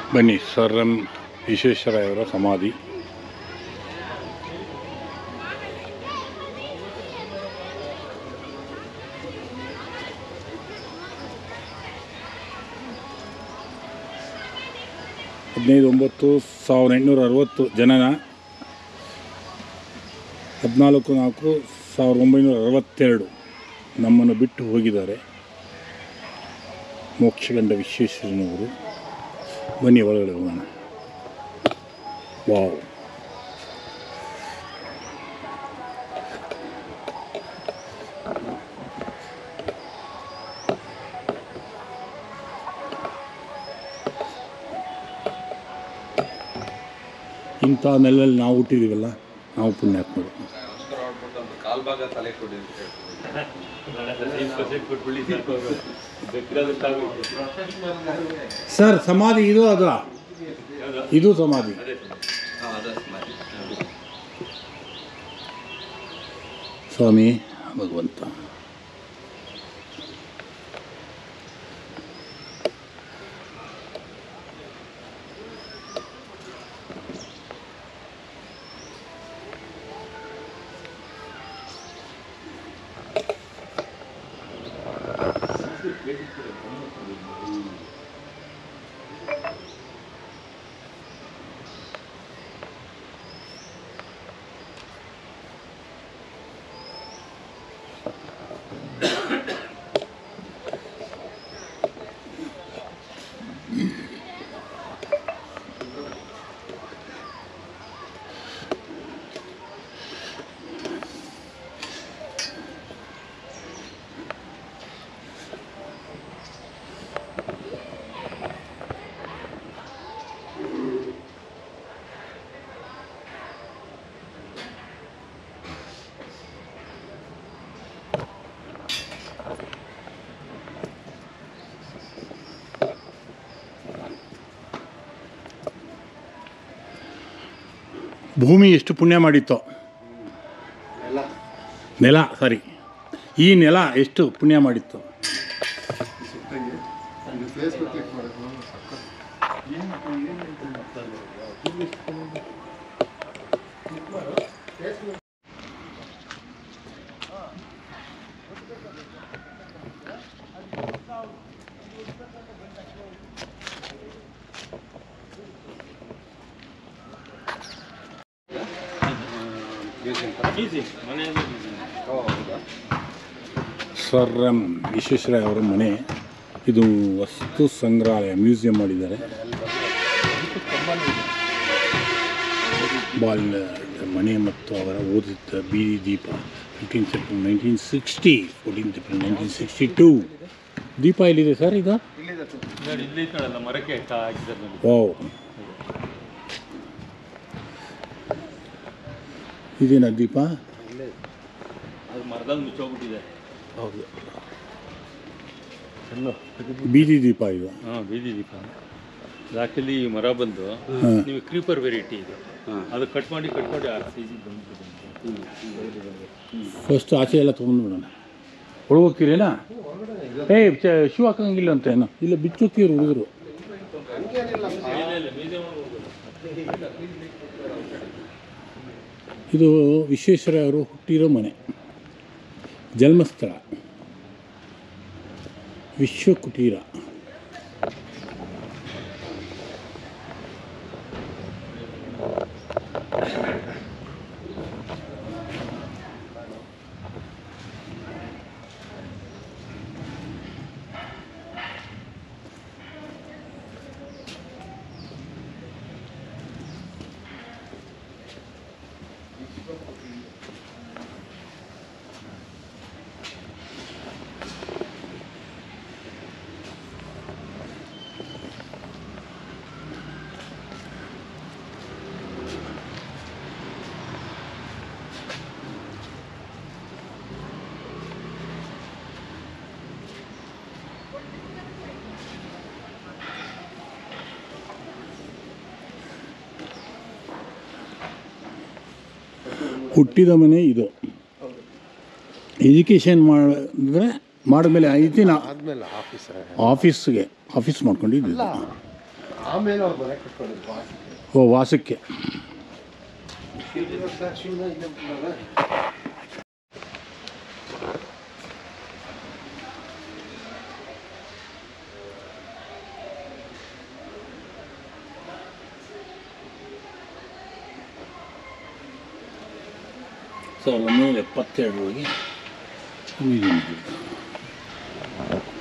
ಬನ್ನಿ sir M ವಿಶ್ವೇಶ್ವರಯ್ಯವರ ಸಮಾಧಿ ಹದಿನೈದು ಒಂಬತ್ತು ಸಾವಿರದ ಎಂಟುನೂರ ಅರವತ್ತು ಜನನ ಹದಿನಾಲ್ಕು ನಾಲ್ಕು ಸಾವಿರದ ಒಂಬೈನೂರ ಅರವತ್ತೆರಡು ನಮ್ಮನ್ನು ಬಿಟ್ಟು ಹೋಗಿದ್ದಾರೆ ಮೋಕ್ಷಗಂಡ ವಿಶ್ವೇಶ್ವರನವರು ಬನ್ನಿ ಒಳಗಡೆ ಹೋಗೋಣ ವಾವ್ ಇಂಥ ನೆಲಲ್ಲಿ ನಾವು ಹುಟ್ಟಿದ್ದೀವಲ್ಲ ನಾವು ಪುಣ್ಯಾತ್ಮರು ಕಾಲ್ ಭಾಗ ತಲೆ ಕೊಡಿ ಅಂತ ಸರ್ ಸಮಾಧಿ ಇದು ಅದ ಇದು ಸಮಾಧಿ ಸ್ವಾಮಿ ಭಗವಂತ ಭೂಮಿ ಎಷ್ಟು ಪುಣ್ಯ ಮಾಡಿತ್ತೋ ನೆಲ ಸಾರಿ ಈ ನೆಲ ಎಷ್ಟು ಪುಣ್ಯ ಮಾಡಿತ್ತು ಸರ್ ಎಂ ವಿಶ್ವೇಶ್ವರಯ್ಯ ಅವರ ಮನೆ ಇದು ವಸ್ತು ಸಂಗ್ರಹಾಲಯ ಮ್ಯೂಸಿಯಂ ಮಾಡಿದ್ದಾರೆ ಬಾಲ್ಯ ಮನೆ ಮತ್ತು ಅವರ ಓದಿದ್ದ ಬೀದಿ ದೀಪ fifteen September nineteen sixty fourteen September nineteen sixty two ದೀಪ ಎಲ್ಲಿದೆ ಸರ್ ಇದು ಇಲ್ಲಿ ಇದ್ದಾಳಲ್ಲ ಮರಕ್ಕೆ ಹಾಕಿದ್ದಾರೆ ನೋಡಿ ಓ ಇದೇನಾ ದೀಪ ಅದು ಮರದಲ್ಲಿ ಮುಚ್ಚೋಗ್ಬಿಟ್ಟಿದೆ ಹೌದು ಬೀದಿ ದೀಪ ಇದು ಹಾಂ ಬೀದಿ ದೀಪ ಆ್ಯಕ್ಚುಲಿ ಈ ಮರ ಬಂದು ಹಾಂ ನೀವು ಕ್ರೀಪರ್ ವೆರೈಟಿ ಇದು ಅದು ಕಟ್ ಮಾಡಿ ಕಟ್ ಮಾಡಿ ಆ ಸೈಜಿಗೆ ಬಂದ್ಬಿಟ್ಟಿದೆ ಫಸ್ಟ್ ಆಚೆ ಎಲ್ಲ ತೊಗೊಂಡ್ಬಿಡೋಣ ಒಳಗೆ ಹೋಗ್ತೀರೇನಾ ಏ ಶೂ ಹಾಕಂಗಿಲ್ಲ ಅಂತ ಏನೋ ಇಲ್ಲ ಬಿಚ್ಚೋಗ್ತೀರು ಹುಡುಗರು ಇದು ವಿಶ್ವೇಶ್ವರಯ್ಯ ಅವರು ಹುಟ್ಟಿರೋ ಮನೆ ಜನ್ಮಸ್ಥಳ ವಿಶ್ವ ಕುಟೀರ ಹುಟ್ಟಿದ ಮನೆ ಇದು ಎಜುಕೇಷನ್ ಮಾಡಿದ್ರೆ ಮಾಡಿದ್ಮೇಲೆ ಐತಿ ನಾ ಆದ್ಮೇಲೆ ಆಫೀಸ್ ಆಫೀಸ್ಗೆ ಆಫೀಸ್ ಮಾಡ್ಕೊಂಡಿದ್ದು ಆಮೇಲೆ ಅವ್ರು ಮನೆ ಕಟ್ಕೊಂಡಿದ್ದು ವಾಸಿಗೆ ಓ ವಾಸಕ್ಕೆ ಸಾವಿರದ ಒಂಬೈನೂರ ಎಪ್ಪತ್ತೆರಡರೊಳಗೆ ಇದು ಮಾಡಿದ್ರು.